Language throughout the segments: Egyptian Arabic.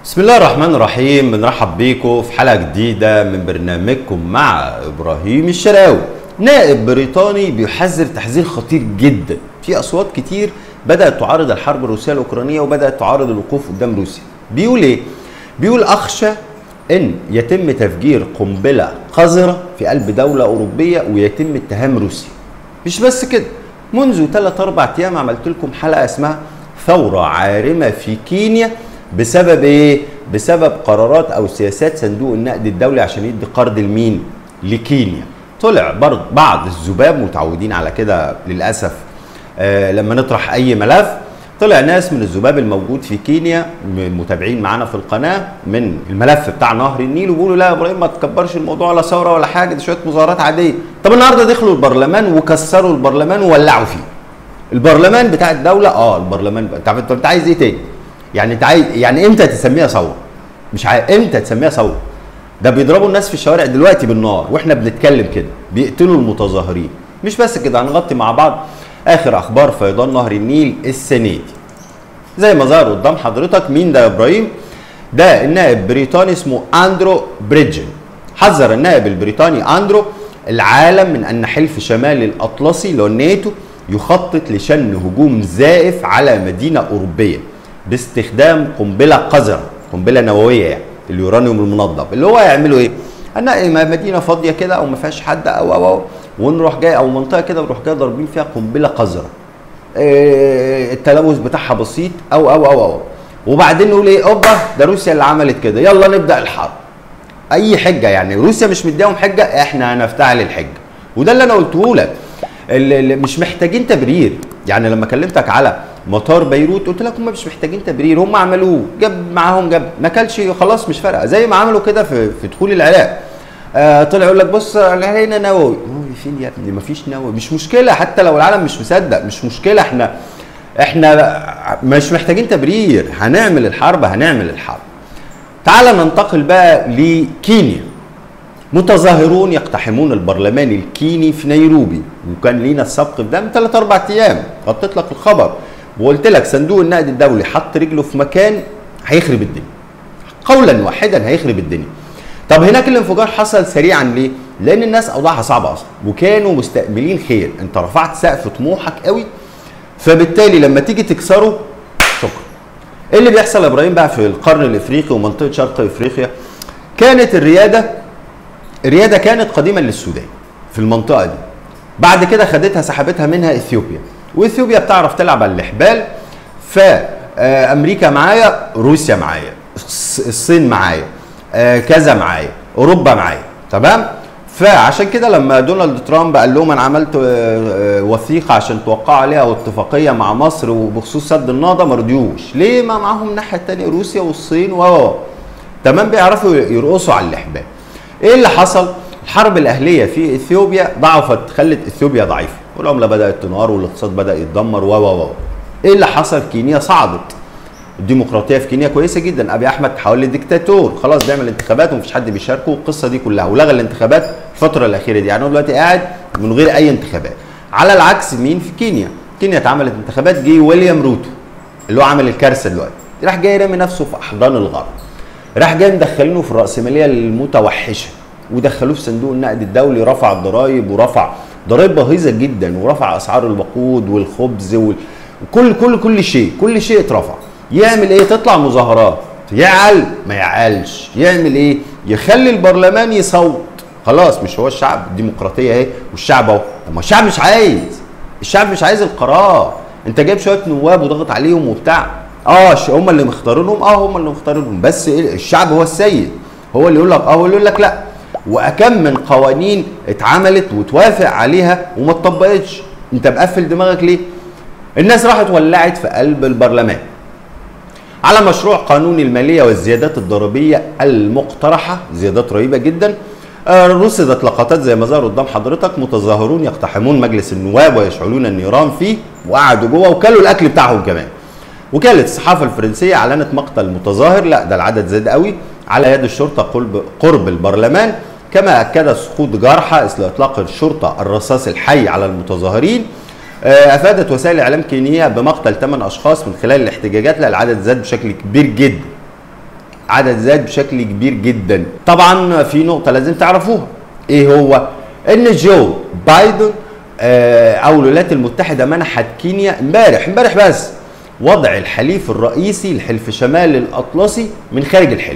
بسم الله الرحمن الرحيم بنرحب بيكم في حلقه جديده من برنامجكم مع ابراهيم الشراوي نائب بريطاني بيحذر تحذير خطير جدا في اصوات كتير بدات تعارض الحرب الروسيه الاوكرانيه وبدات تعارض الوقوف قدام روسيا بيقول ايه بيقول اخشى ان يتم تفجير قنبله قذره في قلب دوله اوروبيه ويتم اتهام روسيا مش بس كده منذ 3 4 ايام عملت لكم حلقه اسمها ثوره عارمه في كينيا بسبب ايه؟ بسبب قرارات او سياسات صندوق النقد الدولي عشان يدي قرض لمين؟ لكينيا. طلع برضه بعض الذباب متعودين على كده للاسف آه لما نطرح اي ملف طلع ناس من الذباب الموجود في كينيا متابعين معانا في القناه من الملف بتاع نهر النيل وبيقولوا لا يا ابراهيم ما تكبرش الموضوع ولا ثوره ولا حاجه دي شويه مظاهرات عاديه. طب النهارده دخلوا البرلمان وكسروا البرلمان وولعوا فيه. البرلمان بتاع الدوله اه البرلمان انت انت عايز ايه تاني؟ يعني انت عايز يعني امتى تسميها ثوره؟ مش عايز امتى تسميها ثوره؟ ده بيضربوا الناس في الشوارع دلوقتي بالنار واحنا بنتكلم كده بيقتلوا المتظاهرين مش بس كده هنغطي مع بعض اخر اخبار فيضان نهر النيل السنه دي زي ما ظهر قدام حضرتك مين ده يا ابراهيم ده النائب بريطاني اسمه اندرو بريدجن حذر النائب البريطاني اندرو العالم من ان حلف شمال الاطلسي اللي هو الناتو يخطط لشن هجوم زائف على مدينه اوروبيه باستخدام قنبله قذره قنبله نوويه يعني اليورانيوم المنظم اللي هو يعملوا ايه؟ ان مدينه فاضيه كده او ما فيهاش حد او او او ونروح جاي او منطقه كده ونروح جاي ضاربين فيها قنبله قذره. إيه التلوث بتاعها بسيط او او او او وبعدين نقول ايه اوبا ده روسيا اللي عملت كده يلا نبدا الحرب. اي حجه يعني روسيا مش مديهم حجه احنا هنفتعل الحجه وده اللي انا قلته لك اللي مش محتاجين تبرير يعني لما كلمتك على مطار بيروت قلت لك هم مش محتاجين تبرير هم عملوه جاب معاهم جاب ما كلش خلاص مش فارقه زي ما عملوا كده في في دخول العراق آه طلع يقول لك بص علينا نووي نووي فين يا ابني ما فيش نووي مش مشكله حتى لو العالم مش مصدق مش مشكله احنا احنا مش محتاجين تبرير هنعمل الحرب هنعمل الحرب تعال ننتقل بقى لكينيا متظاهرون يقتحمون البرلمان الكيني في نيروبي وكان لينا السبق في ده من ثلاث اربع ايام غطيت لك الخبر وقلت لك صندوق النقد الدولي حط رجله في مكان هيخرب الدنيا قولا واحدا هيخرب الدنيا طب هناك الانفجار حصل سريعا ليه لان الناس اوضاعها صعبه اصلا وكانوا مستقبلين خير انت رفعت سقف طموحك قوي فبالتالي لما تيجي تكسره شكرا ايه اللي بيحصل يا ابراهيم بقى في القرن الافريقي ومنطقه شرق افريقيا كانت الرياده الرياده كانت قديما للسودان في المنطقه دي بعد كده خدتها سحبتها منها اثيوبيا واثيوبيا بتعرف تلعب على الاحبال فامريكا معايا روسيا معايا الصين معايا كذا معايا اوروبا معايا تمام فعشان كده لما دونالد ترامب قال لهم انا عملت وثيقه عشان توقعوا عليها واتفاقيه مع مصر وبخصوص سد النهضه ما رضيوش ليه ما معاهم الناحيه الثانيه روسيا والصين و تمام بيعرفوا يرقصوا على الاحبال ايه اللي حصل الحرب الاهليه في اثيوبيا ضعفت خلت اثيوبيا ضعيفه والعمله بدات تنهار والاقتصاد بدا يتدمر و و و ايه اللي حصل كينيا صعدت الديمقراطيه في كينيا كويسه جدا ابي احمد تحول لديكتاتور خلاص بيعمل انتخابات ومفيش حد بيشاركه القصه دي كلها ولغى الانتخابات الفتره الاخيره دي يعني هو دلوقتي قاعد من غير اي انتخابات على العكس مين في كينيا كينيا اتعملت انتخابات جه ويليام روتو اللي هو عامل الكارثه دلوقتي راح جاي رامي نفسه في احضان الغرب راح جاي مدخلينه في الراسماليه المتوحشه ودخلوه في صندوق النقد الدولي رفع الضرائب ورفع ضرائب باهظه جدا ورفع اسعار الوقود والخبز وال... وكل كل كل شيء كل شيء اترفع يعمل ايه تطلع مظاهرات يعل ما يعلش يعمل ايه يخلي البرلمان يصوت خلاص مش هو الشعب الديمقراطيه اهي والشعب اهو طب ما الشعب مش عايز الشعب مش عايز القرار انت جايب شويه نواب وضغط عليهم وبتاع اه هم اللي مختارينهم اه هم اللي مختارينهم بس إيه الشعب هو السيد هو اللي يقول لك اه هو اللي يقول لك لا واكم من قوانين اتعملت وتوافق عليها وما اتطبقتش انت مقفل دماغك ليه الناس راحت ولعت في قلب البرلمان على مشروع قانون المالية والزيادات الضريبية المقترحة زيادات رهيبة جدا رصدت لقطات زي ما ظهر قدام حضرتك متظاهرون يقتحمون مجلس النواب ويشعلون النيران فيه وقعدوا جوه وكلوا الاكل بتاعهم كمان وكالة الصحافة الفرنسية أعلنت مقتل متظاهر لا ده العدد زاد قوي على يد الشرطة قرب, قرب البرلمان كما أكد سقوط جرحى إثر إطلاق الشرطة الرصاص الحي على المتظاهرين افادت وسائل اعلام كينيا بمقتل 8 اشخاص من خلال الاحتجاجات لا العدد زاد بشكل كبير جدا عدد زاد بشكل كبير جدا طبعا في نقطه لازم تعرفوها ايه هو ان جو بايدن آه، او الولايات المتحده منحت كينيا امبارح امبارح بس وضع الحليف الرئيسي لحلف شمال الاطلسي من خارج الحلف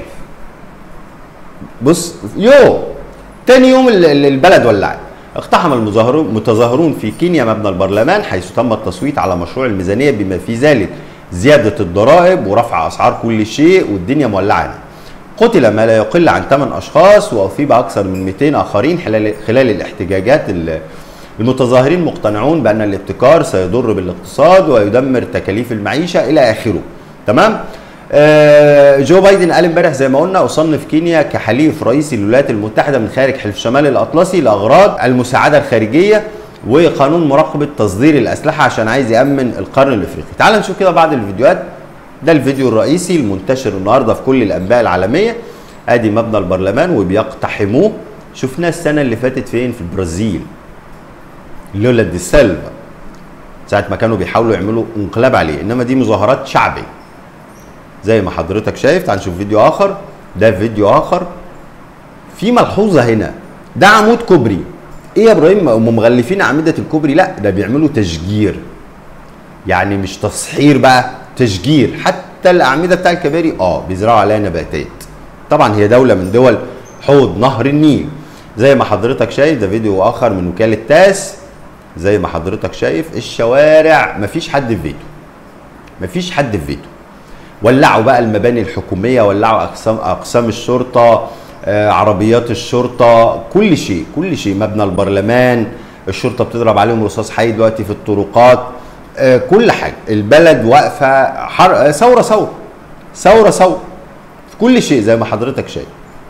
بص يو تاني يوم ال- ال- البلد ولعت اقتحم المظاهرون المتظاهرون في كينيا مبنى البرلمان حيث تم التصويت على مشروع الميزانيه بما في ذلك زياده الضرائب ورفع اسعار كل شيء والدنيا مولعه هنا. قتل ما لا يقل عن 8 اشخاص واصيب اكثر من 200 اخرين خلال خلال الاحتجاجات ال- المتظاهرين مقتنعون بان الابتكار سيضر بالاقتصاد ويدمر تكاليف المعيشه الى اخره تمام آه، جو بايدن قال امبارح زي ما قلنا اصنف كينيا كحليف رئيسي للولايات المتحده من خارج حلف شمال الاطلسي لاغراض المساعده الخارجيه وقانون مراقبه تصدير الاسلحه عشان عايز يامن القرن الافريقي تعال نشوف كده بعض الفيديوهات ده الفيديو الرئيسي المنتشر النهارده في كل الانباء العالميه ادي مبنى البرلمان وبيقتحموه شفناه السنه اللي فاتت فين في البرازيل لولا دي سيلفا ساعه ما كانوا بيحاولوا يعملوا انقلاب عليه انما دي مظاهرات شعبيه زي ما حضرتك شايف تعال نشوف فيديو اخر ده فيديو اخر في ملحوظه هنا ده عمود كوبري ايه يا ابراهيم هم مغلفين اعمده الكوبري لا ده بيعملوا تشجير يعني مش تصحير بقى تشجير حتى الاعمده بتاع الكباري اه بيزرعوا عليها نباتات طبعا هي دوله من دول حوض نهر النيل زي ما حضرتك شايف ده فيديو اخر من وكاله تاس زي ما حضرتك شايف الشوارع مفيش حد في بيته مفيش حد في بيته ولعوا بقى المباني الحكوميه ولعوا اقسام اقسام الشرطه آه، عربيات الشرطه كل شيء كل شيء مبنى البرلمان الشرطه بتضرب عليهم رصاص حي دلوقتي في الطرقات آه، كل حاجه البلد واقفه حر... آه، ثوره ثوره ثوره ثوره في كل شيء زي ما حضرتك شايف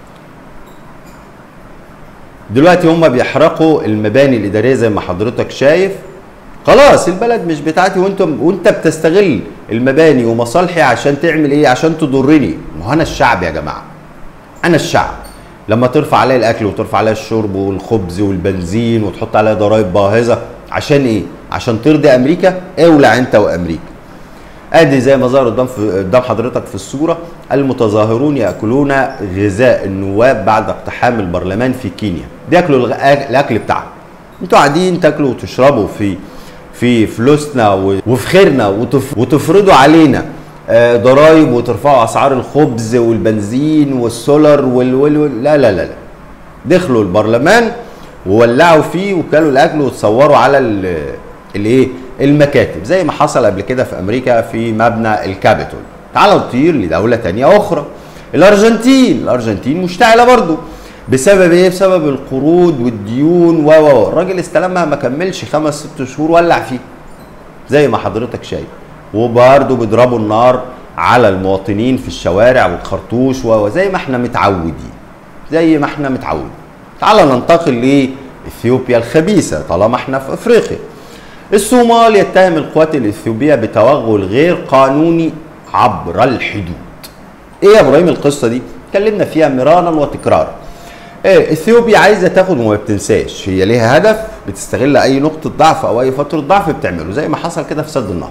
دلوقتي هم بيحرقوا المباني الاداريه زي ما حضرتك شايف خلاص البلد مش بتاعتي وانت وانت بتستغل المباني ومصالحي عشان تعمل ايه عشان تضرني ما هو انا الشعب يا جماعه انا الشعب لما ترفع عليا الاكل وترفع عليا الشرب والخبز والبنزين وتحط عليا ضرائب باهظه عشان ايه عشان ترضي امريكا اولع انت وامريكا ادي زي ما ظهر قدام في قدام حضرتك في الصوره المتظاهرون ياكلون غذاء النواب بعد اقتحام البرلمان في كينيا بياكلوا الغ- الاكل بتاعهم انتوا قاعدين تاكلوا وتشربوا في في فلوسنا و- وفي خيرنا وتف وتفرضوا علينا آه، ضرايب وترفعوا اسعار الخبز والبنزين والسولر وال, وال... وال... لا لا لا لا دخلوا البرلمان وولعوا فيه وكلوا الاكل وتصوروا على ال- الايه المكاتب زي ما حصل قبل كده في امريكا في مبنى الكابيتول تعالوا نطير لدوله تانية اخرى الارجنتين الارجنتين مشتعله برضو بسبب ايه بسبب القروض والديون و و و. الراجل استلمها ما كملش خمس ست شهور ولع فيه زي ما حضرتك شايف وبرضه بيضربوا النار على المواطنين في الشوارع والخرطوش و- وزي ما احنا متعودين زي ما احنا متعودين تعال ننتقل لاثيوبيا الخبيثه طالما احنا في افريقيا الصومال يتهم القوات الاثيوبيه بتوغل غير قانوني عبر الحدود ايه يا ابراهيم القصه دي اتكلمنا فيها مرارا وتكرارا ايه اثيوبيا عايزه تاخد وما بتنساش هي ليها هدف بتستغل اي نقطه ضعف او اي فتره ضعف بتعمله زي ما حصل كده في سد النهر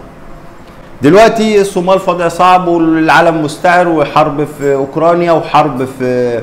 دلوقتي الصومال في وضع صعب والعالم مستعر وحرب في اوكرانيا وحرب في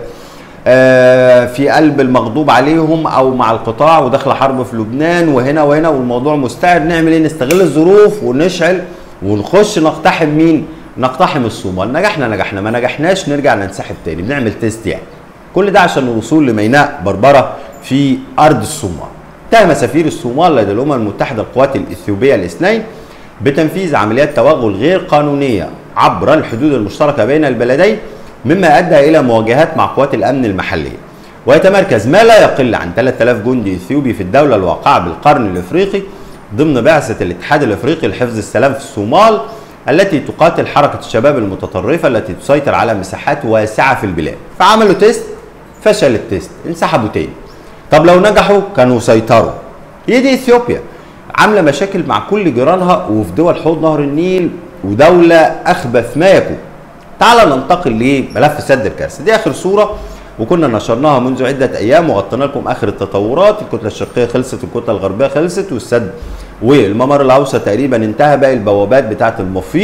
آه، في قلب المغضوب عليهم او مع القطاع وداخله حرب في لبنان وهنا وهنا والموضوع مستعر نعمل ايه نستغل الظروف ونشعل ونخش نقتحم مين نقتحم الصومال نجحنا نجحنا ما نجحناش نرجع ننسحب تاني بنعمل تيست يعني كل ده عشان الوصول لميناء بربره في ارض الصومال اتهم سفير الصومال لدى الامم المتحده القوات الاثيوبيه الاثنين بتنفيذ عمليات توغل غير قانونيه عبر الحدود المشتركه بين البلدين مما ادى الى مواجهات مع قوات الامن المحليه ويتمركز ما لا يقل عن 3000 جندي اثيوبي في الدوله الواقعه بالقرن الافريقي ضمن بعثه الاتحاد الافريقي لحفظ السلام في الصومال التي تقاتل حركه الشباب المتطرفه التي تسيطر على مساحات واسعه في البلاد فعملوا تيست فشل التيست انسحبوا تاني طب لو نجحوا كانوا سيطروا هي دي اثيوبيا عامله مشاكل مع كل جيرانها وفي دول حوض نهر النيل ودوله اخبث ما يكون تعال ننتقل لملف سد الكارثه دي اخر صوره وكنا نشرناها منذ عده ايام وغطينا لكم اخر التطورات الكتله الشرقيه خلصت الكتله الغربيه خلصت والسد والممر الاوسط تقريبا انتهى باقي البوابات بتاعه المفيد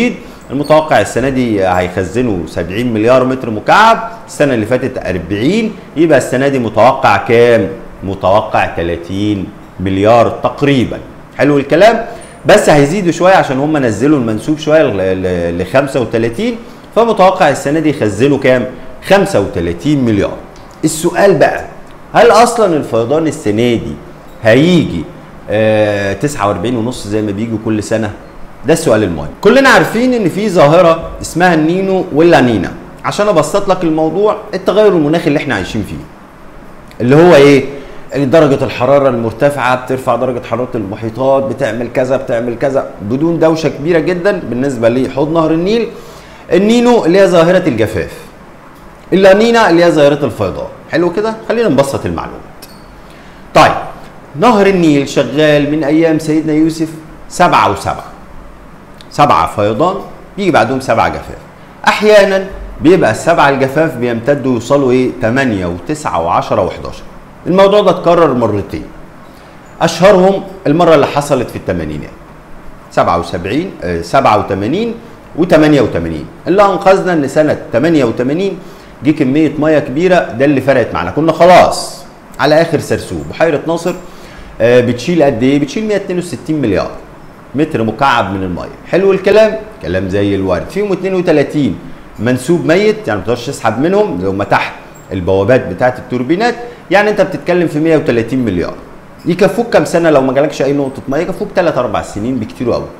المتوقع السنه دي هيخزنوا 70 مليار متر مكعب السنه اللي فاتت 40 يبقى السنه دي متوقع كام متوقع 30 مليار تقريبا حلو الكلام بس هيزيدوا شويه عشان هم نزلوا المنسوب شويه ل 35 فمتوقع السنه دي يخزنوا كام 35 مليار السؤال بقى هل اصلا الفيضان السنه دي هيجي آه 49 ونص زي ما بيجوا كل سنه ده السؤال المهم كلنا عارفين ان في ظاهره اسمها النينو واللانينا عشان ابسط لك الموضوع التغير المناخي اللي احنا عايشين فيه اللي هو ايه درجة الحرارة المرتفعة بترفع درجة حرارة المحيطات بتعمل كذا بتعمل كذا بدون دوشة كبيرة جدا بالنسبة لحوض نهر النيل النينو اللي هي ظاهرة الجفاف اللانينا اللي هي ظاهرة الفيضان حلو كده خلينا نبسط المعلومات طيب نهر النيل شغال من ايام سيدنا يوسف سبعة وسبعة سبعة فيضان يجي بعدهم سبعة جفاف احيانا بيبقى السبعة الجفاف بيمتدوا يوصلوا ايه 8 و9 و10 و11 الموضوع ده اتكرر مرتين اشهرهم المره اللي حصلت في الثمانينات 77 آه 87 و88 اللي انقذنا ان سنه 88 جه كميه ميه كبيره ده اللي فرقت معانا كنا خلاص على اخر سرسوب بحيره ناصر آه بتشيل قد ايه بتشيل 162 مليار متر مكعب من الميه حلو الكلام كلام زي الورد فيهم 32 منسوب ميت يعني ما تقدرش تسحب منهم لو ما تحت البوابات بتاعت التوربينات يعني انت بتتكلم في 130 مليار يكفوك كام سنه لو ما جالكش اي نقطه ميه يكفوك 3 4 سنين بكتير قوي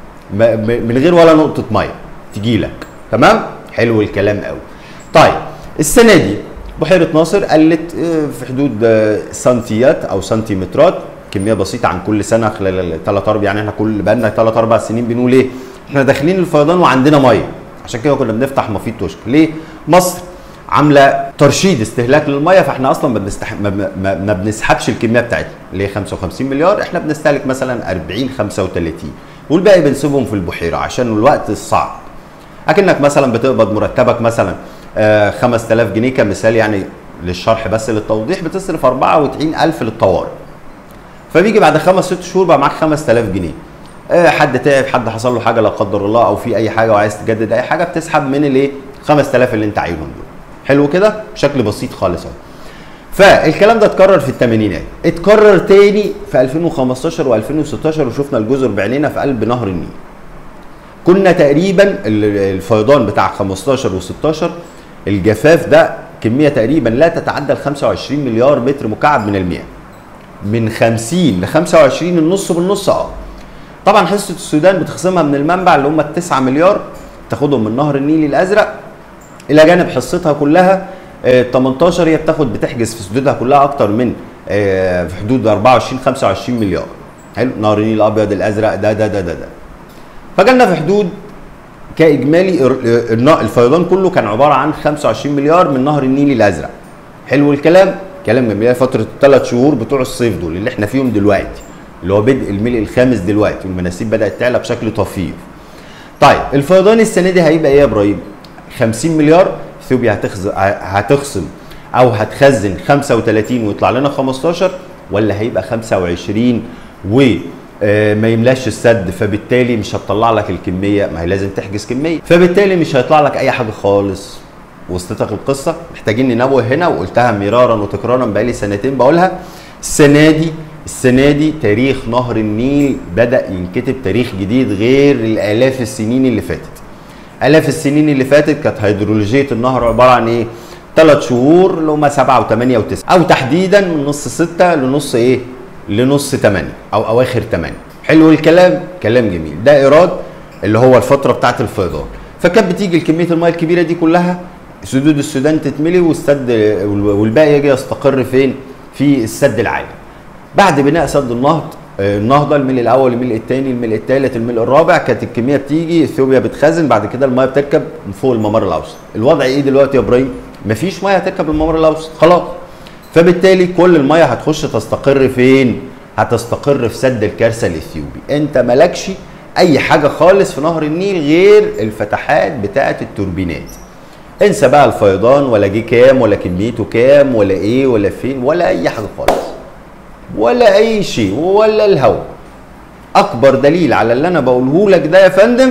من غير ولا نقطه ميه تجي لك تمام حلو الكلام قوي طيب السنه دي بحيره ناصر قلت في حدود سنتيات او سنتيمترات كميه بسيطه عن كل سنه خلال ثلاث اربع يعني احنا كل بقالنا ثلاث اربع سنين بنقول ايه احنا داخلين الفيضان وعندنا ميه عشان كده كنا بنفتح مفيد توشك ليه مصر عامله ترشيد استهلاك للميه فاحنا اصلا ما, بنستح... ما, ما, ما بنسحبش الكميه بتاعتنا اللي هي 55 مليار احنا بنستهلك مثلا 40 35 والباقي بنسيبهم في البحيره عشان الوقت الصعب اكنك مثلا بتقبض مرتبك مثلا آه 5000 جنيه كمثال يعني للشرح بس للتوضيح بتصرف 44000 للطوارئ فبيجي بعد خمس ست شهور بقى معاك 5000 جنيه آه حد تعب حد حصل له حاجه لا قدر الله او في اي حاجه وعايز تجدد اي حاجه بتسحب من الايه 5000 اللي انت عايزهم دول حلو كده بشكل بسيط خالص اهو فالكلام ده اتكرر في الثمانينات اتكرر تاني في 2015 و2016 وشفنا الجزر بعينينا في قلب نهر النيل كنا تقريبا الفيضان بتاع 15 و16 الجفاف ده كميه تقريبا لا تتعدى ال 25 مليار متر مكعب من المياه من 50 ل 25 النص بالنص اه طبعا حصه السودان بتخصمها من المنبع اللي هم ال 9 مليار تاخدهم من نهر النيل الازرق الى جانب حصتها كلها آه 18 هي بتاخد بتحجز في سدودها كلها اكتر من آه في حدود 24 25 مليار حلو نهر النيل الابيض الازرق ده ده ده ده, ده. فجالنا في حدود كاجمالي الفيضان كله كان عباره عن 25 مليار من نهر النيل الازرق حلو الكلام كلام جميل فتره الثلاث شهور بتوع الصيف دول اللي احنا فيهم دلوقتي اللي هو بدء الملء الخامس دلوقتي والمناسيب بدات تعلى بشكل طفيف طيب الفيضان السنه دي هيبقى ايه يا ابراهيم 50 مليار اثيوبيا هتخزن هتخصم او هتخزن 35 ويطلع لنا 15 ولا هيبقى 25 و ما يملاش السد فبالتالي مش هتطلع لك الكميه ما هي لازم تحجز كميه فبالتالي مش هيطلع لك اي حاجه خالص وصلتك القصه محتاجين ننوه هنا وقلتها مرارا وتكرارا بقالي سنتين بقولها السنه دي السنه دي تاريخ نهر النيل بدا ينكتب تاريخ جديد غير الالاف السنين اللي فاتت الاف السنين اللي فاتت كانت هيدرولوجيه النهر عباره عن ايه ثلاث شهور اللي هم سبعه وثمانيه وتسعه او تحديدا من نص سته لنص ايه لنص ثمانيه او اواخر ثمانيه حلو الكلام كلام جميل ده ايراد اللي هو الفتره بتاعت الفيضان فكانت بتيجي كميه الميه الكبيره دي كلها سدود السودان تتملي والسد والباقي يجي يستقر فين في السد العالي بعد بناء سد النهض النهضه الملء الاول الملء الثاني الملء الثالث الملء الرابع كانت الكميه بتيجي اثيوبيا بتخزن بعد كده الميه بتركب من فوق الممر الاوسط الوضع ايه دلوقتي يا ابراهيم مفيش ميه هتركب الممر الاوسط خلاص فبالتالي كل الميه هتخش تستقر فين هتستقر في سد الكارثه الاثيوبي انت مالكش اي حاجه خالص في نهر النيل غير الفتحات بتاعه التوربينات انسى بقى الفيضان ولا جه كام ولا كميته كام ولا ايه ولا فين ولا اي حاجه خالص ولا اي شيء ولا الهوا اكبر دليل على اللي انا بقوله لك ده يا فندم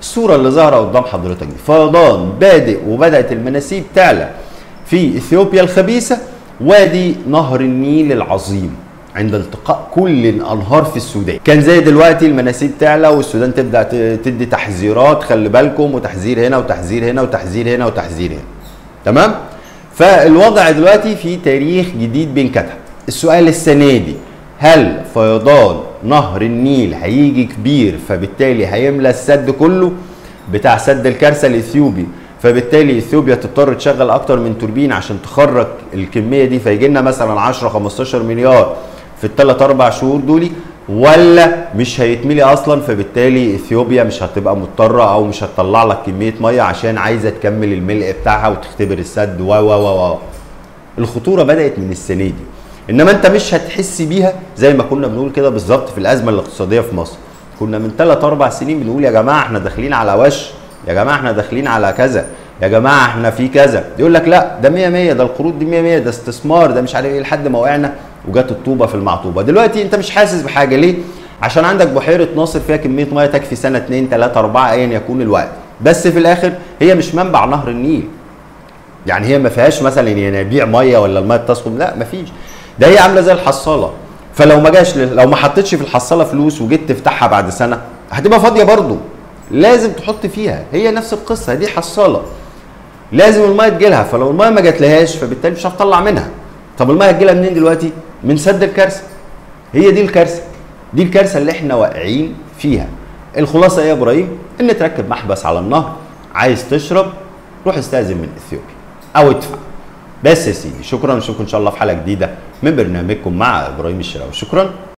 الصوره اللي ظاهره قدام حضرتك دي فيضان بادئ وبدات المناسيب تعلى في اثيوبيا الخبيثه وادي نهر النيل العظيم عند التقاء كل الانهار في السودان كان زي دلوقتي المناسيب تعلى والسودان تبدا تدي تحذيرات خلي بالكم وتحذير هنا وتحذير هنا وتحذير هنا وتحذير هنا تمام فالوضع دلوقتي في تاريخ جديد بينكتب السؤال السنه دي هل فيضان نهر النيل هيجي كبير فبالتالي هيملى السد كله بتاع سد الكارثه الاثيوبي فبالتالي اثيوبيا تضطر تشغل اكتر من توربين عشان تخرج الكميه دي فيجي لنا مثلا 10 15 مليار في الثلاث اربع شهور دول ولا مش هيتملي اصلا فبالتالي اثيوبيا مش هتبقى مضطره او مش هتطلع لك كميه ميه عشان عايزه تكمل الملء بتاعها وتختبر السد و و و الخطوره بدات من السنه دي انما انت مش هتحس بيها زي ما كنا بنقول كده بالظبط في الازمه الاقتصاديه في مصر كنا من ثلاث اربع سنين بنقول يا جماعه احنا داخلين على وش يا جماعه احنا داخلين على كذا يا جماعه احنا في كذا يقول لك لا ده 100 100 ده القروض دي 100 100 ده استثمار ده مش عارف ايه لحد ما وقعنا وجت الطوبه في المعطوبه دلوقتي انت مش حاسس بحاجه ليه عشان عندك بحيره ناصر فيها كميه ميه تكفي سنه 2 3 4 ايا يكون الوقت بس في الاخر هي مش منبع نهر النيل يعني هي ما فيهاش مثلا ينابيع ميه ولا الميه بتسقط لا ما فيش ده هي عامله زي الحصاله فلو ما جاش لو ما حطيتش في الحصاله فلوس وجيت تفتحها بعد سنه هتبقى فاضيه برضه لازم تحط فيها هي نفس القصه دي حصاله لازم الميه تجيلها فلو الميه ما جاتلهاش فبالتالي مش هتطلع منها طب الميه هتجيلها منين دلوقتي من سد الكارثه هي دي الكارثه دي الكارثه اللي احنا واقعين فيها الخلاصه ايه يا ابراهيم ان تركب محبس على النهر عايز تشرب روح استاذن من اثيوبيا او ادفع بس يا سيدي شكرا نشوفكم ان شاء الله في حلقه جديده من برنامجكم مع ابراهيم الشراوي شكرا